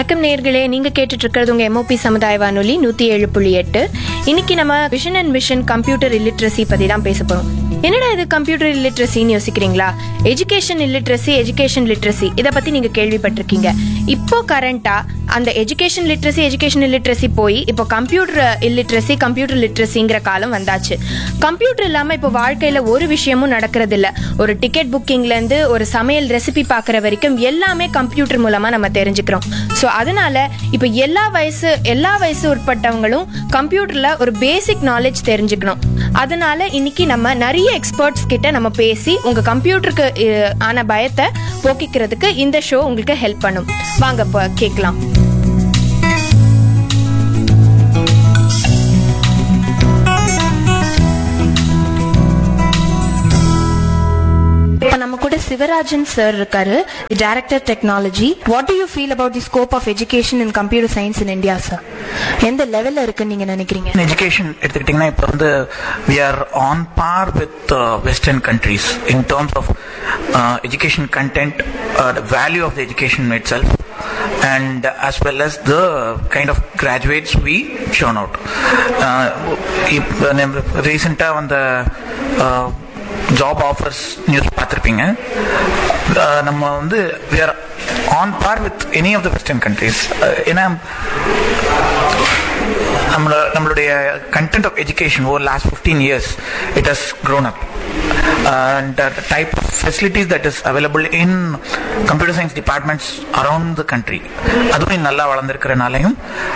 வணக்கம் நேர்களே நீங்க கேட்டுட்டு இருக்கிறது உங்க எம்ஓபி சமுதாய வானொலி நூத்தி ஏழு புள்ளி எட்டு இன்னைக்கு நம்ம vision and mission computer illiteracy பத்தி தான் பேச போறோம் என்னடா இது கம்ப்யூட்டர் இல்லிட்ரஸின்னு யோசிக்கிறீங்களா எஜுகேஷன் இல்லிட்ரஸி எஜுகேஷன் லிட்ரஸி இதை பத்தி நீங்க கேள்விப்பட்டிருக்கீங்க இப்போ கரண்டா அந்த எஜுகேஷன் லிட்ரஸி எஜுகேஷன் இல்லிட்ரஸி போய் இப்போ கம்ப்யூட்டர் இல்லிட்ரஸி கம்ப்யூட்டர் லிட்ரஸிங்கிற காலம் வந்தாச்சு கம்ப்யூட்டர் இல்லாம இப்போ வாழ்க்கையில ஒரு விஷயமும் நடக்கிறது இல்ல ஒரு டிக்கெட் புக்கிங்ல இருந்து ஒரு சமையல் ரெசிபி பார்க்குற வரைக்கும் எல்லாமே கம்ப்யூட்டர் மூலமா நம்ம தெரிஞ்சுக்கிறோம் ஸோ அதனால இப்போ எல்லா வயசு எல்லா வயசு உட்பட்டவங்களும் கம்ப்யூட்டர்ல ஒரு பேசிக் நாலேஜ் தெரிஞ்சுக்கணும் அதனால இன்னைக்கு நம்ம நிறைய எக்ஸ்பர்ட்ஸ் கிட்ட நம்ம பேசி உங்க கம்ப்யூட்டருக்கு அஹ், ஆன பயத்தை போக்கிக்கிறதுக்கு இந்த ஷோ உங்களுக்கு ஹெல்ப் பண்ணும் வாங்க இப்போ கேட்கலாம் இப்போ நம்ம கூட சிவராஜன் சார் இருக்காரு director technology what do you feel about the scope of education in computer science in India sir எந்த லெவல்ல இருக்குன்னு நீங்க நினைக்கிறீங்க எஜுகேஷன் எடுத்துக்கிட்டிங்கன்னா இப்போ வந்து we are on par with western countries in terms of education content value of the education itself and as well as the kind of graduates we churn out. ரீசெண்டாக வந்த ஜாப் ஆஃபர்ஸ் நியூஸ் பார்த்துருப்பீங்க Uh, நம்ம வந்து we are on par with any of the western countries ஏன்னா நம்மளோட நம்மளுடைய content of education over last fifteen years it has grown up and type of facilities that is available in computer science departments around the country அதுவும் நல்லா வளர்ந்துருக்கிறனாலையும்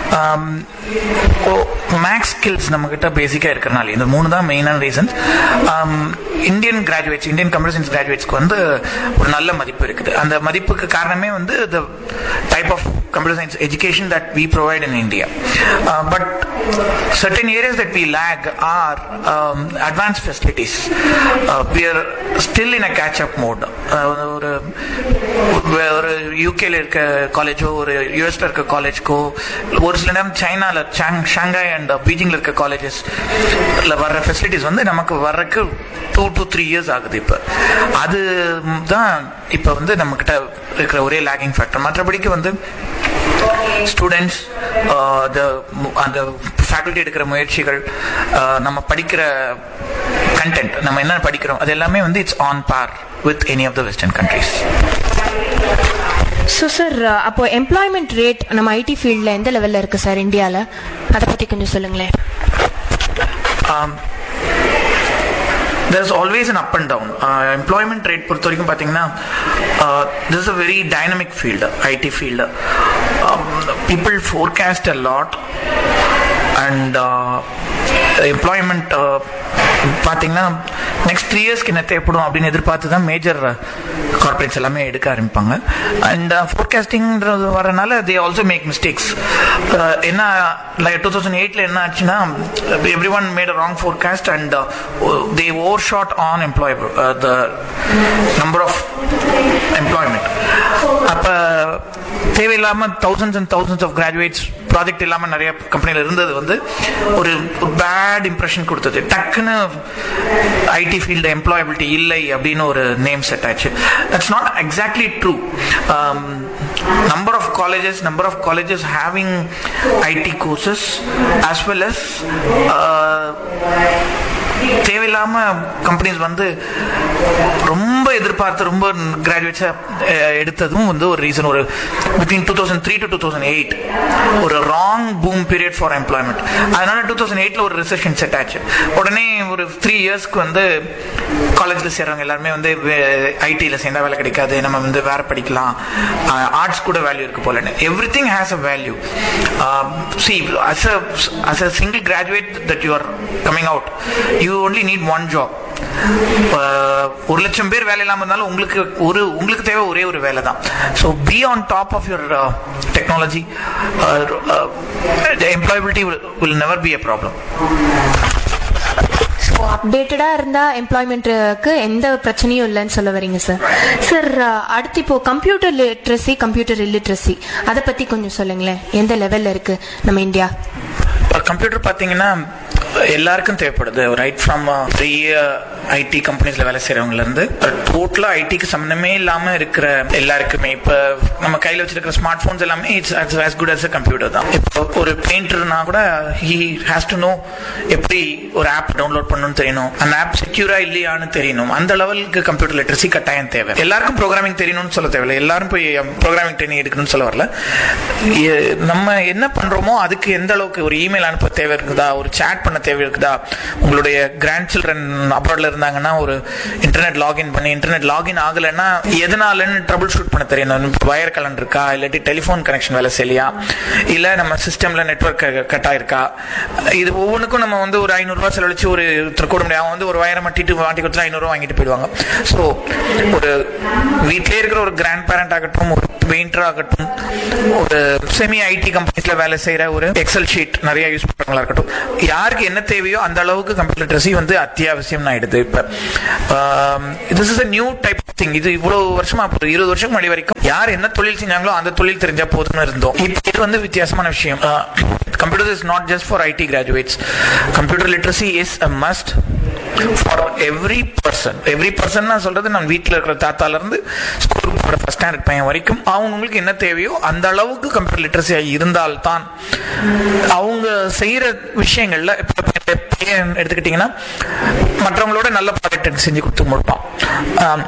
maths skills நம்மக்கிட்ட பேசிக்காக இருக்கிறனால இந்த மூணு தான் மெயினான reasons Indian graduates Indian computer science கிராஜுவேட்ஸ்க்கு வந்து ஒரு நல்ல மதிப்பு இருக்குது அந்த மதிப்புக்கு காரணமே வந்து the type of computer science education that we provide in India. Uh, but certain areas that we lag are um, advanced facilities. Uh, we are still in a catch-up mode. Uh, ஒரு ஒரு யூகேல இருக்க காலேஜோ ஒரு யூஎஸ்ல இருக்க காலேஜ்க்கோ ஒரு சில நேரம் சைனால ஷாங்காய் அண்ட் பீஜிங்ல இருக்க காலேஜஸ் வர்ற ஃபெசிலிட்டிஸ் வந்து நமக்கு வர்றதுக்கு டூ டு த்ரீ இயர்ஸ் ஆகுது இப்போ அது தான் இப்போ வந்து நம்மக்கிட்ட இருக்கிற ஒரே லேகிங் ஃபேக்டர் மற்றபடிக்கு வந்து ஸ்டூடெண்ட்ஸ் அந்த ஃபேக்கல்ட்டி எடுக்கிற முயற்சிகள் uh, நம்ம படிக்கிற கண்டென்ட் நம்ம என்ன படிக்கிறோம் அது எல்லாமே வந்து it's on par with any of the western countries so sir அப்போ எம்ப்ளாய்மெண்ட் ரேட் நம்ம ஐடி ஃபீல்டில் எந்த லெவலில் இருக்கு சார் இந்தியாவில் அதை பற்றி கொஞ்சம் சொல்லுங்களேன் there's always an up and down employment rate பொறுத்த வரைக்கும் பார்த்தீங்கன்னா this a very dynamic field IT field people forecast a lot and employment பார்த்தீங்கன்னா நெக்ஸ்ட் த்ரீ இயர்ஸ்க்கு என்ன தேவைப்படும் அப்படின்னு எதிர்பார்த்து தான் மேஜர் கார்பரேட்ஸ் எல்லாமே எடுக்க ஆரம்பிப்பாங்க அண்ட் ஃபோர்காஸ்டிங்கிறது வரனால தே ஆல்சோ மேக் மிஸ்டேக்ஸ் என்ன லைக் டூ தௌசண்ட் எயிட்டில் என்ன ஆச்சுன்னா everyone made a wrong forecast and they over short on employ the number of employment அப்போ தேவையில்லாமல் thousands and thousands of graduates project இல்லாமல் நிறைய கம்பெனியில் இருந்தது வந்து ஒரு பேட் இம்ப்ரெஷன் கொடுத்தது டக்குன்னு ஐடி ஃபீல்டு எம்ப்ளாயபிலிட்டி இல்லை அப்படின்னு ஒரு நேம் செட் ஆச்சு that's not exactly true number of colleges number of colleges having IT courses as well as uh, தேவையில்லாம கம்பெனிஸ் வந்து ரொம்ப எதிர்பார்த்து ரொம்ப கிராஜுவேட்ஸை எடுத்ததும் வந்து ஒரு ரீசன் ஒரு between two thousand three to two thousand eight ஒரு wrong boom period for employment அதனால டூ தௌசண்ட் எயிட்ல ஒரு ரிசெஷன் செட் ஆச்சு உடனே ஒரு த்ரீ இயர்ஸ்க்கு வந்து காலேஜில் சேர்றவங்க எல்லாருமே வந்து ஐடியில் சேர்ந்தா வேலை கிடைக்காது நம்ம வந்து வேற படிக்கலாம் ஆர்ட்ஸ் கூட வேல்யூ இருக்கு போலன்னு everything has a value see as a as a single graduate that you are coming out you only need one job ஒரு லட்சம் பேர் வேலை இல்லாமல் இருந்தாலும் உங்களுக்கு ஒரு உங்களுக்கு தேவை ஒரே ஒரு வேலை தான் so be on top of your technology employability will never be a problem so அப்டேட்டடாக இருந்தால் எம்ப்ளாய்மெண்ட்டுக்கு எந்த பிரச்சனையும் இல்லைன்னு சொல்ல வரீங்க சார் சார் அடுத்து இப்போ கம்ப்யூட்டர் லிட்ரஸி கம்ப்யூட்டர் இல்லிட்ரஸி அதை பற்றி கொஞ்சம் சொல்லுங்களேன் எந்த லெவலில் இருக்கு நம்ம இந்தியா கம்ப்யூட்டர் பார்த்தீங்கன்னா எல்லாருக்கும் தேவைப்படுது ரைட் ஃப்ரம் பெரிய ஐடி கம்பெனிஸ்ல வேலை செய்யறவங்கல இருந்து டோட்டலா ஐடிக்கு சம்மந்தமே இல்லாம இருக்கிற எல்லாருக்குமே இப்ப நம்ம கையில வச்சிருக்கிற ஸ்மார்ட் போன்ஸ் எல்லாமே it's as good as a computer தான் இப்போ ஒரு பெயிண்டர்னா கூட ஹி ஹேஸ் டு நோ எப்படி ஒரு ஆப் டவுன்லோட் பண்ணணும்னு தெரியணும் அந்த ஆப் செக்யூரா இல்லையான்னு தெரியணும் அந்த லெவலுக்கு கம்ப்யூட்டர் லிட்டரசி கட்டாயம் தேவை எல்லாருக்கும் ப்ரோக்ராமிங் தெரியணும்னு சொல்ல தேவையில்லை எல்லாரும் போய் ப்ரோக்ராமிங் ட்ரைனிங் எடுக்கணும்னு சொல்ல வரல எ- நம்ம என்ன பண்றோமோ அதுக்கு எந்த அளவுக்கு ஒரு இமெயில் அனுப்ப தேவை இருக்குதா ஒரு சேட் பண்ண தேவை இருக்குதா உங்களுடைய கிராண்ட் சில்ட்ரன் அப்ராட்ல இருந்தாங்கன்னா ஒரு இன்டர்நெட் லாகின் பண்ணி இன்டர்நெட் லாகின் ஆகலைன்னா எதனாலன்னு ட்ரபிள் ஷூட் பண்ண தெரியணும் வயர் கலன் இருக்கா இல்லாட்டி டெலிஃபோன் கனெக்ஷன் வேலை செய்யலையா இல்ல நம்ம சிஸ்டம்ல நெட்ஒர்க் கட் ஆயிருக்கா இது ஒவ்வொன்றுக்கும் நம்ம வந்து ஒரு ஐநூறு ரூபாய் செலவழிச்சு ஒரு ஒருத்தர் கூட முடியாது அவன் வந்து ஒரு வயரை மட்டிட்டு வாட்டி கொடுத்தா ஐநூறு ரூபாய் வாங்கிட்டு போயிடுவாங்க ஸோ ஒரு வீட்டிலே இருக்கிற ஒரு கிராண்ட் பேரண்ட் ஆகட்டும் ஒரு பெயிண்டர் ஆகட்டும் ஒரு செமி ஐடி கம்பெனிஸ்ல வேலை செய்யற ஒரு எக்ஸல் ஷீட் நிறைய யூஸ் பண்றவங்களா இருக்கட்டும் யாருக்கு என்ன தேவையோ அந்த அளவுக்கு கம்ப்யூட்டர் லிட்ரஸி வந்து அத்தியாவசியம் ஆயிடுது இப்ப this is a new type thing இது இவ்வளவு வருஷமா இப்போ இருபது வருஷம் முன்னாடி வரைக்கும் யார் என்ன தொழில் செஞ்சாங்களோ அந்த தொழில் தெரிஞ்சா போதும்னு இருந்தோம் இப்போ இது வந்து வித்தியாசமான விஷயம் computer is not just for IT graduates computer literacy is a must for every person every person நான் சொல்றது நான் வீட்டில் இருக்கிற தாத்தால இருந்து ஸ்கூலுக்கு போகிற ஃபர்ஸ்ட் ஸ்டாண்டர்ட் பையன் வரைக்கும் அவங்களுக்கு என்ன தேவையோ அந்த அளவுக்கு கம்ப்யூட்டர் லிட்ரஸி இருந்தால்தான் அவங்க செய்யற விஷயங்கள்ல இப்ப இப்ப பையன் எடுத்துக்கிட்டீங்கன்னா மற்றவங்களோட நல்ல ப்ராடக்ட் செஞ்சு கொடுத்து முடிப்பான் ஆம்,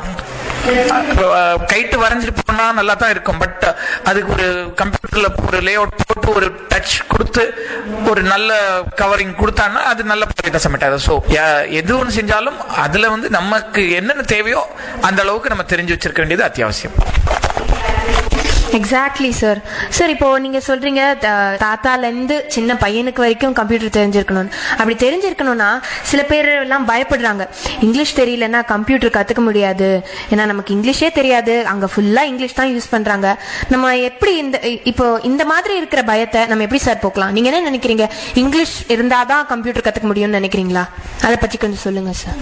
அஹ் கைட்டு வரைஞ்சிட்டு போனா நல்லா தான் இருக்கும் பட் அதுக்கு ஒரு கம்ப்யூட்டர்ல ஒரு லே அவுட் போட்டு ஒரு டச் கொடுத்து ஒரு நல்ல கவரிங் கொடுத்தான்னா அது நல்ல ப்ராடக்ட் சப்மிட் ஆகுது ஸோ எது ஒன்று செஞ்சாலும் அதுல வந்து நமக்கு என்னென்ன தேவையோ அந்த அளவுக்கு நம்ம தெரிஞ்சு வச்சிருக்க வேண்டியது அத்தியாவசியம் எக்ஸாக்ட்லி சார் சார் இப்போ நீங்க சொல்றீங்க த- தாத்தால இருந்து சின்ன பையனுக்கு வரைக்கும் கம்ப்யூட்டர் தெரிஞ்சிருக்கணும் அப்படி தெரிஞ்சிருக்கணும்னா சில பேர் எல்லாம் பயப்படுறாங்க இங்கிலீஷ் தெரியலன்னா கம்ப்யூட்டர் கத்துக்க முடியாது ஏன்னா நமக்கு இங்கிலீஷே தெரியாது அங்க ஃபுல்லா இங்கிலீஷ் தான் யூஸ் பண்றாங்க நம்ம எப்படி இந்த இ- இப்போ இந்த மாதிரி இருக்கிற பயத்தை நம்ம எப்படி சார் போக்கலாம் நீங்க என்ன நினைக்கிறீங்க இங்கிலீஷ் இருந்தாதான் கம்ப்யூட்டர் கத்துக்க முடியும்னு நினைக்கிறீங்களா அதை பத்தி கொஞ்சம் சொல்லுங்க sir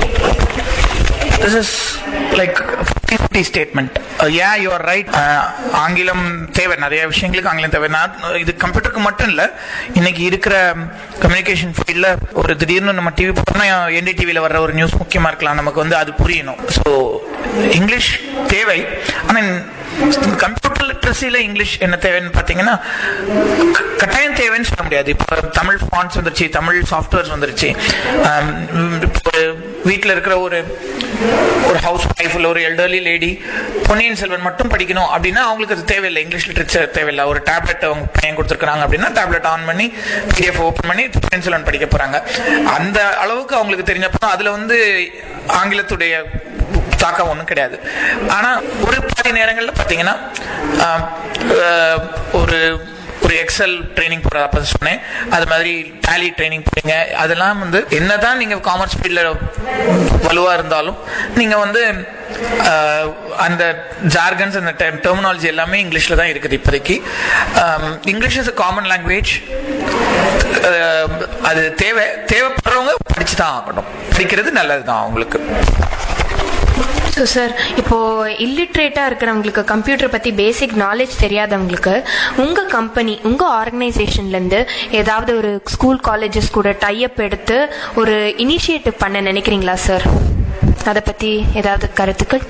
this is like 50 statement yeah you are right Uh, ஆங்கிலம் தேவை நிறைய விஷயங்களுக்கு ஆங்கிலம் தேவை நான் இது கம்ப்யூட்டருக்கு மட்டும் இல்ல இன்னைக்கு இருக்கிற கம்யூனிகேஷன் ஃபீல்ட்ல ஒரு திடீர்னு நம்ம டிவி போட்டோம்னா என்டி டிவியில் வர்ற ஒரு நியூஸ் முக்கியமா இருக்கலாம் நமக்கு வந்து அது புரியணும் ஸோ இங்கிலீஷ் தேவை ஆனா கம்ப்யூட்டர் லிட்ரஸியில் இங்கிலீஷ் என்ன தேவைன்னு பார்த்தீங்கன்னா க- கட்டாயம் தேவைன்னு சொல்ல முடியாது இப்போ தமிழ் ஃபாண்ட்ஸ் வந்துருச்சு தமிழ் சாஃப்ட்வேர்ஸ் வந்துருச்சு ஆம், இப்போ வீட்டில் இருக்கிற ஒரு ஒரு ஹவுஸ் ஒய்ஃப் இல்லை ஒரு எல்டர்லி லேடி பொன்னியின் செல்வன் மட்டும் படிக்கணும் அப்படின்னா அவங்களுக்கு அது தேவையில்லை இங்கிலீஷ் லிட்ரேச்சர் தேவையில்லை ஒரு டேப்லெட் அவங்க பையன் கொடுத்துருக்காங்க அப்படின்னா டேப்லெட் ஆன் பண்ணி பிடிஎஃப் ஓப்பன் பண்ணி பொன்னியின் செல்வன் படிக்க போறாங்க அந்த அளவுக்கு அவங்களுக்கு தெரிஞ்சப்போ அதுல வந்து ஆங்கிலத்துடைய தாக்கம் ஒன்றும் கிடையாது ஆனா ஒரு பாதி நேரங்களில் பார்த்தீங்கன்னா ஆஹ், ஆஹ், ஒரு ஒரு எக்ஸல் ட்ரைனிங் போற அப்ப சொன்னேன் அது மாதிரி டேலி ட்ரைனிங் போறீங்க அதெல்லாம் வந்து என்னதான் நீங்க காமர்ஸ் ஃபீல்ட்ல வலுவா இருந்தாலும் நீங்க வந்து ஆஹ், அந்த ஜார்கன்ஸ் அந்த டெர்மினாலஜி எல்லாமே இங்கிலீஷ்ல தான் இருக்குது இப்போதைக்கு இங்கிலீஷ் இஸ் காமன் லாங்குவேஜ் அது தேவை தேவைப்படுறவங்க படிச்சு தான் ஆகணும் படிக்கிறது நல்லது தான் அவங்களுக்கு ஸோ சார் இப்போ இல்லிட்ரேட்டா இருக்கிறவங்களுக்கு கம்ப்யூட்டர் பத்தி பேசிக் நாலேஜ் தெரியாதவங்களுக்கு உங்க கம்பெனி உங்க ஆர்கனைசேஷன்ல இருந்து ஏதாவது ஒரு ஸ்கூல் காலேஜஸ் கூட டைப் எடுத்து ஒரு இனிஷியேட்டிவ் பண்ண நினைக்கிறீங்களா சார் அதை பத்தி ஏதாவது கருத்துக்கள்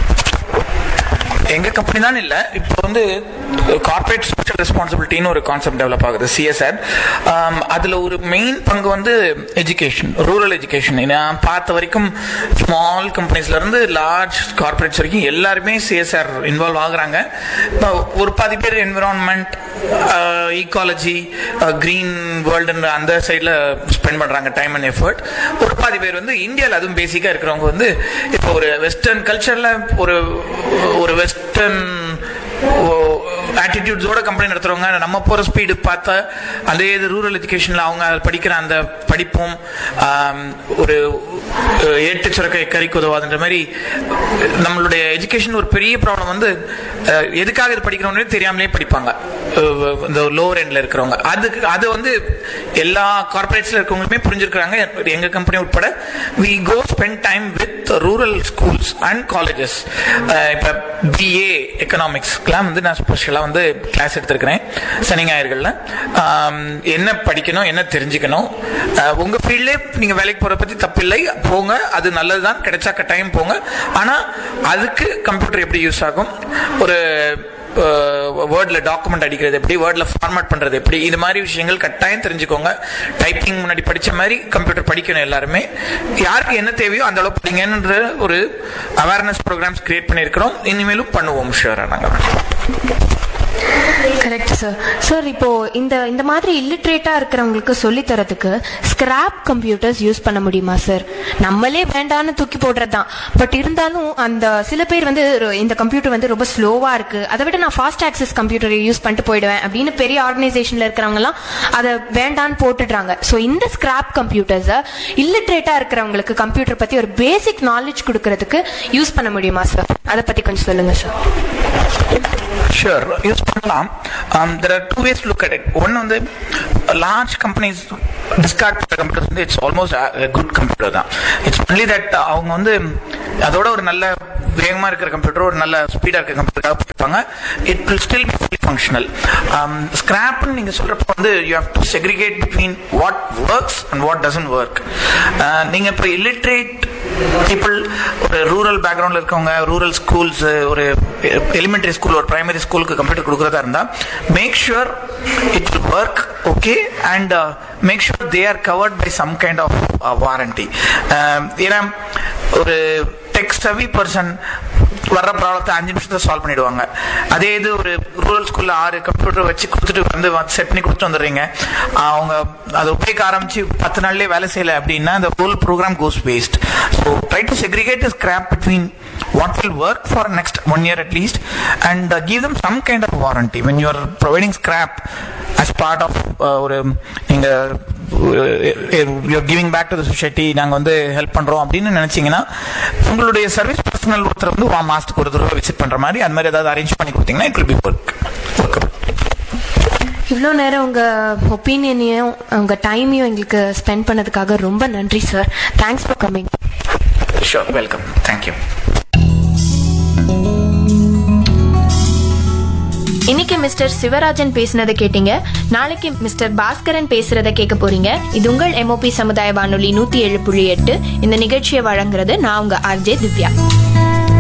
எங்க கம்பெனி தான் இல்ல இப்போ வந்து கார்ப்பரேட் சோஷியல் ரெஸ்பான்சிபிலிட்டின்னு ஒரு கான்செப்ட் டெவலப் ஆகுது சிஎஸ்ஆர் அதுல ஒரு மெயின் பங்கு வந்து எஜுகேஷன் ரூரல் எஜுகேஷன் நான் பார்த்த வரைக்கும் ஸ்மால் கம்பெனிஸ்ல இருந்து லார்ஜ் கார்ப்பரேட்ஸ் வரைக்கும் எல்லாருமே சிஎஸ்ஆர் இன்வால்வ் ஆகுறாங்க இப்போ ஒரு பாதி பேர் என்விரான்மெண்ட் ஈகாலஜி கிரீன் வேர்ல்டுன்ற அந்த சைடில் ஸ்பெண்ட் பண்றாங்க டைம் அண்ட் எஃபர்ட் ஒரு பாதி பேர் வந்து இந்தியாவில் அதுவும் பேசிக்காக இருக்கிறவங்க வந்து இப்போ ஒரு வெஸ்டர்ன் கல்ச்சர்ல ஒரு ஒரு வெஸ்டர்ன் ஆட்டிடியூட்ஸோட கம்பெனி நடத்துறவங்க நம்ம போற ஸ்பீடு பார்த்தா அதே இது ரூரல் எஜுகேஷன்ல அவங்க படிக்கிற அந்த படிப்பும் ஆம், ஒரு அஹ், ஏட்டு சுரக்கை கறிக்கு உதவாதுன்ற மாதிரி நம்மளுடைய எஜுகேஷன் ஒரு பெரிய ப்ராப்ளம் வந்து அஹ், எதுக்காக இது படிக்கிறோம்னு தெரியாமலே படிப்பாங்க அஹ், இந்த லோவர் எண்ட்ல இருக்கிறவங்க அதுக்கு அது வந்து எல்லா கார்பரேட்ஸ்ல இருக்கவங்களுமே புரிஞ்சிருக்கிறாங்க எங்க கம்பெனி உட்பட we go spend time with rural schools and colleges இப்போ பிஏ எக்கனாமிக்ஸ்க்கெலாம் வந்து நான் ஸ்பெஷலாக வந்து கிளாஸ் எடுத்திருக்கிறேன் சனி ஞாயிறுகளில் ஆம், என்ன படிக்கணும் என்ன தெரிஞ்சுக்கணும் அஹ், உங்க ஃபீல்ட்லேயே நீங்க வேலைக்கு போறத பத்தி தப்பில்லை போங்க அது நல்லதுதான் கிடைச்சா கட்டாயம் போங்க ஆனா அதுக்கு கம்ப்யூட்டர் எப்படி யூஸ் ஆகும் ஒரு வேர்ட்ல டாக்குமெண்ட் அடிக்கிறது எப்படி வேர்ட்ல ஃபார்மேட் பண்றது எப்படி இது மாதிரி விஷயங்கள் கட்டாயம் தெரிஞ்சுக்கோங்க டைப்பிங் முன்னாடி படிச்ச மாதிரி கம்ப்யூட்டர் படிக்கணும் எல்லாருமே யாருக்கு என்ன தேவையோ அந்த அளவு படிங்கன்ற ஒரு அவேர்னஸ் ப்ரோக்ராம்ஸ் கிரியேட் பண்ணியிருக்கிறோம் இனிமேலும் பண்ணுவோம் ஷுவரா நாங்கள் கரெக்ட் சார் சார் இப்போ இந்த இந்த மாதிரி இல்லிட்ரேட்டா இருக்கிறவங்களுக்கு சொல்லி தரதுக்கு ஸ்கிராப் கம்ப்யூட்டர்ஸ் யூஸ் பண்ண முடியுமா சார் நம்மளே வேண்டான்னு தூக்கி போடுறது தான் பட் இருந்தாலும் அந்த சில பேர் வந்து ஒரு- இந்த கம்ப்யூட்டர் வந்து ரொம்ப ஸ்லோவா இருக்கு அதை விட நான் ஃபாஸ்ட் ஆக்சஸ் கம்ப்யூட்டரை யூஸ் பண்ணிட்டு போயிடுவேன் அப்படின்னு பெரிய ஆர்கனைசேஷன்ல இருக்கிறவங்க எல்லாம் அதை வேண்டான்னு போட்டுடுறாங்க ஸோ இந்த ஸ்கிராப் கம்ப்யூட்டர்ஸை இல்லிட்ரேட்டா இருக்கிறவங்களுக்கு கம்ப்யூட்டர் பத்தி ஒரு பேசிக் நாலேஜ் கொடுக்கறதுக்கு யூஸ் பண்ண முடியுமா சார் அதை பத்தி கொஞ்சம் சொல்லுங்க சார் ஷூர் யூஸ் பண்ணலாம் there are two ways look at it ஒன்று வந்து லார்ஜ் கம்பெனிஸ் டிஸ்கார்ட் பண்ணுற கம்ப்யூட்டர் வந்து இட்ஸ் ஆல்மோஸ்ட் குட் கம்ப்யூட்டர் தான் இட்ஸ் ஒன்லி தட் அவங்க வந்து அதோட ஒரு நல்ல வேகமாக இருக்கிற கம்ப்யூட்டர் ஒரு நல்ல ஸ்பீடாக இருக்கிற கம்ப்யூட்டராக போயிருப்பாங்க it will still be fully functional ஸ்கிராப்னு நீங்கள் சொல்கிறப்ப வந்து you have to segregate between what works and what doesn't work நீங்கள் இப்போ இல்லிட்ரேட் பீப்புள் ஒரு ரூரல் பேக்ரவுண்டில் இருக்கவங்க ரூரல் ஸ்கூல்ஸ் ஒரு எலிமெண்டரி ஸ்கூல் ஒரு பிரைமரி ஸ்கூலுக்கு கம்ப்யூட்டர் கொடுக்குறதா இருந்தால் make sure it will work okay and make sure they are covered by some kind of warranty ஏன்னா ஒரு டெக் சவி பர்சன் வர்ற ப்ராப்ளத்தை அஞ்சு நிமிஷத்துல சால்வ் பண்ணிடுவாங்க அதே இது ஒரு ரூரல் ஸ்கூல்ல ஆறு கம்ப்யூட்டர் வச்சு கொடுத்துட்டு வந்து செட் பண்ணி கொடுத்துட்டு வந்துடுறீங்க அவங்க அதை உபயோகிக்க ஆரம்பிச்சு பத்து நாள்லயே வேலை செய்யல அப்படின்னா அந்த whole program goes waste so try to segregate scrap between what will work for next one year at least and uh, give them some kind of warranty when you are providing scrap as part of uh, ஒரு நீங்க you're giving back to the society நாங்கள் வந்து help பண்ணுறோம் அப்படின்னு நினச்சிங்கன்னா உங்களுடைய service personal ஒருத்தர் வந்து வா மாதத்துக்கு ஒரு தடவை விசிட் பண்ணுற மாதிரி அது மாதிரி ஏதாவது அரேஞ்ச் பண்ணி கொடுத்தீங்கன்னா it will be work workable இவ்வளோ நேரம் உங்க ஒப்பீனியனையும் உங்க டைமையும் எங்களுக்கு ஸ்பெண்ட் பண்ணதுக்காக ரொம்ப நன்றி sir thanks for coming sure welcome thank you இன்னைக்கு மிஸ்டர் சிவராஜன் பேசினதை கேட்டீங்க நாளைக்கு மிஸ்டர் பாஸ்கரன் பேசுறத கேட்க போறீங்க இது உங்கள் எம்ஓபி சமுதாய வானொலி நூத்தி ஏழு புள்ளி எட்டு இந்த நிகழ்ச்சியை வழங்குறது நான் உங்க ஆர்ஜே திவ்யா